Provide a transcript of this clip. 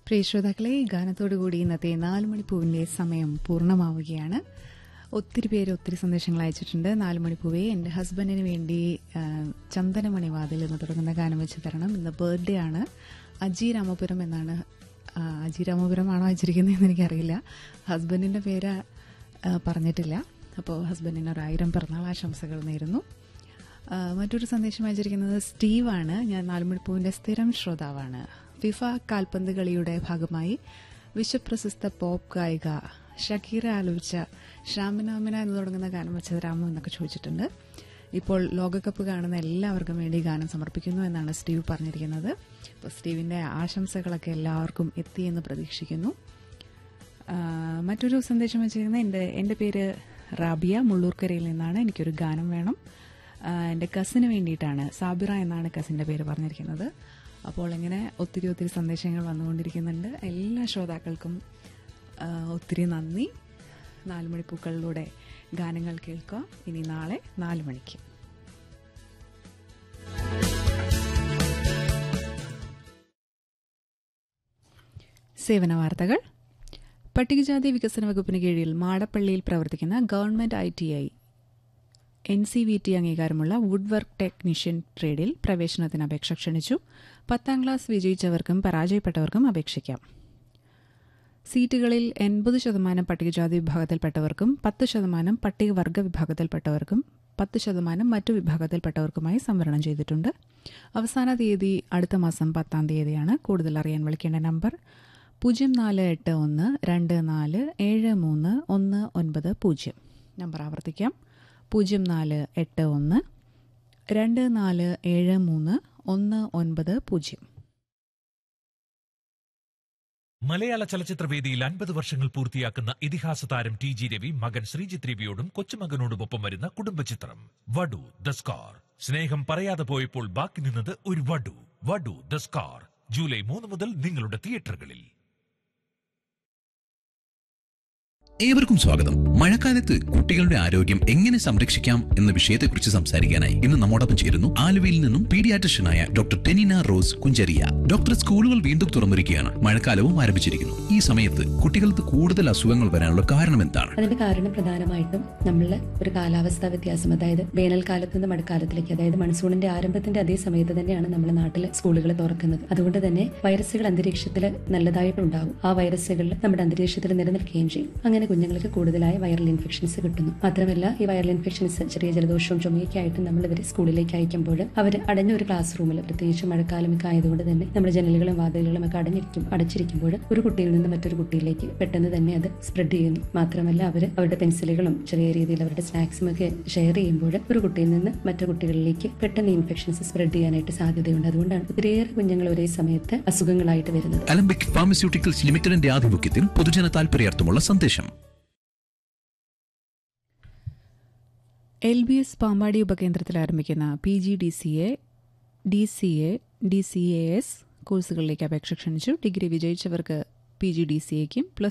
പ്രിയ ശ്രോതാക്കളെ ഈ ഗാനത്തോടുകൂടി ഇന്നത്തെ നാല് മണിപ്പൂവിന്റെ സമയം പൂർണ്ണമാവുകയാണ് ഒത്തിരി പേര് ഒത്തിരി സന്ദേശങ്ങൾ അയച്ചിട്ടുണ്ട് നാല് മണിപ്പൂവെ എന്റെ ഹസ്ബൻഡിന് വേണ്ടി ആ, ചന്ദനമണി വാതിൽ എന്ന് തുടങ്ങുന്ന ഗാനം വെച്ച് തരണം ഇന്ന് ബർത്ത്ഡേ ആണ് അജി രാമപുരം എന്നാണ് ആ, അജി രാമപുരം ആണോ അയച്ചിരിക്കുന്നതെന്ന് എനിക്കറിയില്ല ഹസ്ബൻഡിന്റെ പേര് ആ, പറഞ്ഞിട്ടില്ല അപ്പോൾ ഹസ്ബൻഡിന് ഒരു ആയിരം പിറന്നാൾ ആശംസകൾ നേരുന്നു ആ, മറ്റൊരു സന്ദേശം അയച്ചിരിക്കുന്നത് സ്റ്റീവാണ് ഞാൻ നാലുമണിപ്പൂവിന്റെ സ്ഥിരം ശ്രോതാവാണ് ഫിഫ കാൽപന്ത് കളിയുടെ ഭാഗമായി വിശ്വപ്രശസ്ത പോപ്പ് ഗായിക ഷക്കീറ ആലോചിച്ച ഷാമിനാമിന എന്ന് തുടങ്ങുന്ന ഗാനം വെച്ചത് രാമു എന്നൊക്കെ ചോദിച്ചിട്ടുണ്ട് ഇപ്പോൾ ലോകകപ്പ് കാണുന്ന എല്ലാവർക്കും വേണ്ടി ഗാനം സമർപ്പിക്കുന്നു എന്നാണ് സ്റ്റീവ് പറഞ്ഞിരിക്കുന്നത് അപ്പോൾ സ്റ്റീവിന്റെ ആശംസകളൊക്കെ എല്ലാവർക്കും എത്തിയെന്ന് പ്രതീക്ഷിക്കുന്നു ആ, മറ്റൊരു സന്ദേശം വെച്ചിരിക്കുന്നത് എൻ്റെ എൻ്റെ പേര് റാബിയ മുള്ളൂർക്കരയിൽ നിന്നാണ് എനിക്കൊരു ഗാനം വേണം ആ, എൻ്റെ കസിന് വേണ്ടിയിട്ടാണ് സാബിറ എന്നാണ് കസിൻ്റെ പേര് പറഞ്ഞിരിക്കുന്നത് അപ്പോൾ ഇങ്ങനെ ഒത്തിരി ഒത്തിരി സന്ദേശങ്ങൾ വന്നുകൊണ്ടിരിക്കുന്നുണ്ട് എല്ലാ ശ്രോതാക്കൾക്കും ആ, ഒത്തിരി നന്ദി നാലുമണിപ്പൂക്കളിലൂടെ ഗാനങ്ങൾ കേൾക്കുക ഇനി നാളെ നാല് മണിക്ക് സേവന വാർത്തകൾ പട്ടികജാതി വികസന വകുപ്പിന് കീഴിൽ മാടപ്പള്ളിയിൽ പ്രവർത്തിക്കുന്ന government I T I N C V T അംഗീകാരമുള്ള വുഡ് വർക്ക് ടെക്നീഷ്യൻ ട്രേഡിൽ പ്രവേശനത്തിന് അപേക്ഷ ക്ഷണിച്ചു പത്താം ക്ലാസ് വിജയിച്ചവർക്കും പരാജയപ്പെട്ടവർക്കും അപേക്ഷിക്കാം സീറ്റുകളിൽ എൺപത് ശതമാനം പട്ടികജാതി വിഭാഗത്തിൽപ്പെട്ടവർക്കും പത്ത് ശതമാനം പട്ടികവർഗ വിഭാഗത്തിൽപ്പെട്ടവർക്കും പത്ത് ശതമാനം മറ്റു വിഭാഗത്തിൽപ്പെട്ടവർക്കുമായി സംവരണം ചെയ്തിട്ടുണ്ട് അവസാന തീയതി അടുത്ത മാസം പത്താം തീയതിയാണ് കൂടുതൽ അറിയാൻ വിളിക്കേണ്ട നമ്പർ പൂജ്യം നാല് എട്ട് ഒന്ന് രണ്ട് നാല് ഏഴ് മൂന്ന് ഒന്ന് ഒൻപത് പൂജ്യം നമ്പർ ആവർത്തിക്കാം പൂജ്യം നാല് എട്ട് ഒന്ന് രണ്ട് നാല് ഏഴ് മൂന്ന് ഒന്ന് ഒൻപത് പൂജ്യം മലയാള ചലച്ചിത്രവേദിയിൽ അൻപത് വർഷങ്ങൾ പൂർത്തിയാക്കുന്ന ഇതിഹാസ താരം ടി ജി രവി മകൻ ശ്രീജിത്ത് രവിയോടും കൊച്ചുമകനോടുമൊപ്പം വരുന്ന കുടുംബചിത്രം വടു ദ സ്കാർ സ്നേഹം പറയാതെ പോയപ്പോൾ ബാക്കി നിന്നത് ഒരു വടു വടു ദ സ്കാർ ജൂലൈ മൂന്ന് മുതൽ നിങ്ങളുടെ തിയേറ്ററുകളിൽ ഏവർക്കും സ്വാഗതം മഴക്കാലത്ത് കുട്ടികളുടെ ആരോഗ്യം എങ്ങനെ സംരക്ഷിക്കാം എന്ന വിഷയത്തെക്കുറിച്ച് സംസാരിക്കാനായി ഇന്ന് നമ്മോടൊപ്പം ചേരുന്നു ആലുവയിൽ നിന്നും പീഡിയാട്രിഷ്യനായ ഡോക്ടർ ടെനിന റോസ് കുഞ്ചരിയ ഡോക്ടർ സ്കൂളുകൾ വീണ്ടും തുറന്നിരിക്കുകയാണ് മഴക്കാലവും ആരംഭിച്ചിരിക്കുന്നു ഈ സമയത്ത് കുട്ടികൾക്ക് കൂടുതൽ അസുഖങ്ങൾ വരാനുള്ള കാരണം എന്താണ് അതിന്റെ കാരണം പ്രധാനമായിട്ടും നമ്മൾ ഒരു കാലാവസ്ഥാ വ്യത്യാസം അതായത് വേനൽക്കാലത്ത് നിന്ന് മഴക്കാലത്തിലേക്ക് അതായത് മൺസൂണിന്റെ ആരംഭത്തിന്റെ അതേ സമയത്ത് തന്നെയാണ് നമ്മുടെ നാട്ടിൽ സ്കൂളുകൾ തുറക്കുന്നത് അതുകൊണ്ട് തന്നെ വൈറസുകൾ അന്തരീക്ഷത്തിൽ നല്ലതായിട്ടുണ്ടാകും ആ വൈറസുകൾ നമ്മുടെ അന്തരീക്ഷത്തിൽ നിലനിൽക്കുകയും ചെയ്യും അങ്ങനെ കുഞ്ഞുങ്ങൾക്ക് കൂടുതലായ വൈറൽ ഇൻഫെക്ഷൻസ് കിട്ടുന്നു മാത്രമല്ല ഈ വൈറൽ ഇൻഫെക്ഷൻസ് ചെറിയ ജലദോഷവും ചുമയൊക്കെ ആയിട്ട് നമ്മൾ ഇവരെ സ്കൂളിലേക്ക് അയക്കുമ്പോൾ അവർ അടഞ്ഞ ഒരു ക്ലാസ് റൂമിൽ പ്രത്യേകിച്ച് മഴക്കാലമൊക്കെ ആയതുകൊണ്ട് തന്നെ നമ്മുടെ ജനലുകളും വാതിലുകളും ഒക്കെ അടഞ്ഞിരിക്കും അടച്ചിരിക്കുമ്പോൾ ഒരു കുട്ടിയിൽ നിന്ന് മറ്റൊരു കുട്ടിയിലേക്ക് പെട്ടെന്ന് തന്നെ അത് സ്പ്രെഡ് ചെയ്യുന്നു മാത്രമല്ല അവർ അവരുടെ പെൻസിലുകളും ചെറിയ രീതിയിൽ അവരുടെ സ്നാക്സും ഒക്കെ ഷെയർ ചെയ്യുമ്പോൾ ഒരു കുട്ടിയിൽ നിന്ന് മറ്റു കുട്ടികളിലേക്ക് പെട്ടെന്ന് ഇൻഫെക്ഷൻസ് സ്പ്രെഡ് ചെയ്യാനായിട്ട് സാധ്യതയുണ്ട് അതുകൊണ്ടാണ് ഒത്തിരിയേറെ കുഞ്ഞുങ്ങൾ ഒരേ സമയത്ത് അസുഖങ്ങളായിട്ട് വരുന്നത് അലംബിക് ഫാർമസ്യൂട്ടിക്കൽസ് ലിമിറ്റഡിന്റെ ആഭിമുഖ്യത്തിൽ പൊതുജന താൽപര്യാർത്ഥമുള്ള സന്ദേശം എൽ ബി എസ് പാമ്പാടി ഉപകേന്ദ്രത്തിൽ ആരംഭിക്കുന്ന P G D C A D C A D C A S കോഴ്സുകളിലേക്ക് അപേക്ഷ ക്ഷണിച്ചു ഡിഗ്രി വിജയിച്ചവർക്ക് പി ജി ഡി സി എക്കും പ്ലസ്